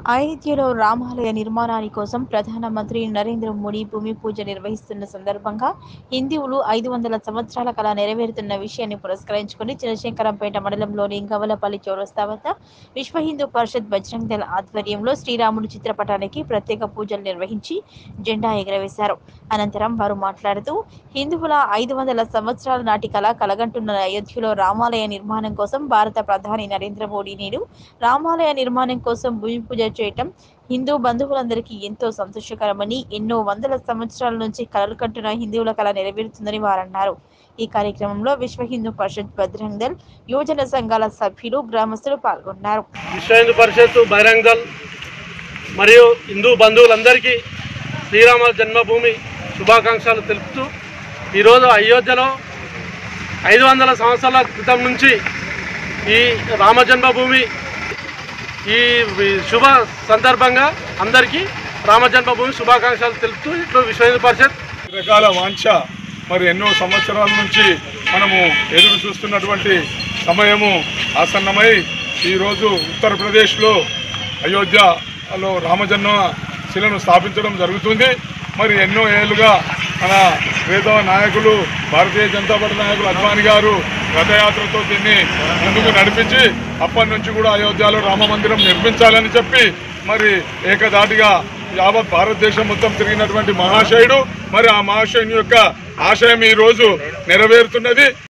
అయోధ్యలో రామాలయ నిర్మాణాని కోసం ప్రధానమంత్రి నరేంద్ర మోడీ భూమి పూజ నిర్వహిస్తున్న సందర్భంగా హిందువులు ఐదు వందల సంవత్సరాల కళ నెరవేరుతున్న విషయాన్ని పురస్కరించుకుని చినశంకరంపేట మండలంలోని గవలపల్లి చౌరస్తా వద్ద విశ్వ హిందూ పరిషత్ బజరంగ్ దళ ఆధ్వర్యంలో శ్రీరాముడి చిత్రపటానికి ప్రత్యేక పూజలు నిర్వహించి జెండా ఎగరవేశారు అనంతరం వారు మాట్లాడుతూ హిందువుల ఐదు వందల సంవత్సరాల నాటి కళ కలగంటున్న అయోధ్యలో రామాలయ నిర్మాణం కోసం భారత ప్రధాని నరేంద్ర మోడీ నేడు రామాలయ నిర్మాణం కోసం భూమి పూజ చేయటం హిందూ బంధువులందరికీ ఎంతో సంతోషకరమని ఎన్నో వందల సంవత్సరాల నుంచి కలలు కంటున్న హిందువుల కళ నెరవేరుతుందని వారన్నారు ఈ కార్యక్రమంలో విశ్వ హిందూ పరిషత్ బజరంగ్ దళ్ యువజన సంఘాల సభ్యులు గ్రామస్తులు పాల్గొన్నారు విశ్వ హిందూ పరిషత్ బహిరంగ దళ్ మరియు హిందూ బంధువులందరికీ శ్రీరామ జన్మభూమి శుభాకాంక్షలు తెలుపుతూ ఈరోజు అయోధ్యలో ఐదు వందల సంవత్సరాల క్రితం నుంచి ఈ రామ జన్మభూమి ఈ వి- శుభ సందర్భంగా అందరికీ రామ జన్మభూమి శుభాకాంక్షలు తెలుపుతూ ఇట్లు విశ్వ హిందూ పరిషత్ రకాల వాంఛ మరి ఎన్నో సంవత్సరాల నుంచి మనము ఎదురు చూస్తున్నటువంటి సమయము ఆసన్నమై ఈరోజు ఉత్తరప్రదేశ్లో అయోధ్యలో రామజన్మ శిలను స్థాపించడం జరుగుతుంది మరి ఎన్నో ఏళ్ళుగా మన వేదవ నాయకులు భారతీయ జనతా పార్టీ నాయకులు అద్వానీ గారు రథయాత్రతో దీన్ని ముందుకు నడిపించి అప్పటి నుంచి కూడా అయోధ్యలో రామ మందిరం నిర్మించాలని చెప్పి మరి ఏకదాటిగా యావత్ భారతదేశం మొత్తం తిరిగినటువంటి మహాశయుడు మరి ఆ మహాశయుని యొక్క ఆశయం ఈ రోజు నెరవేరుతున్నది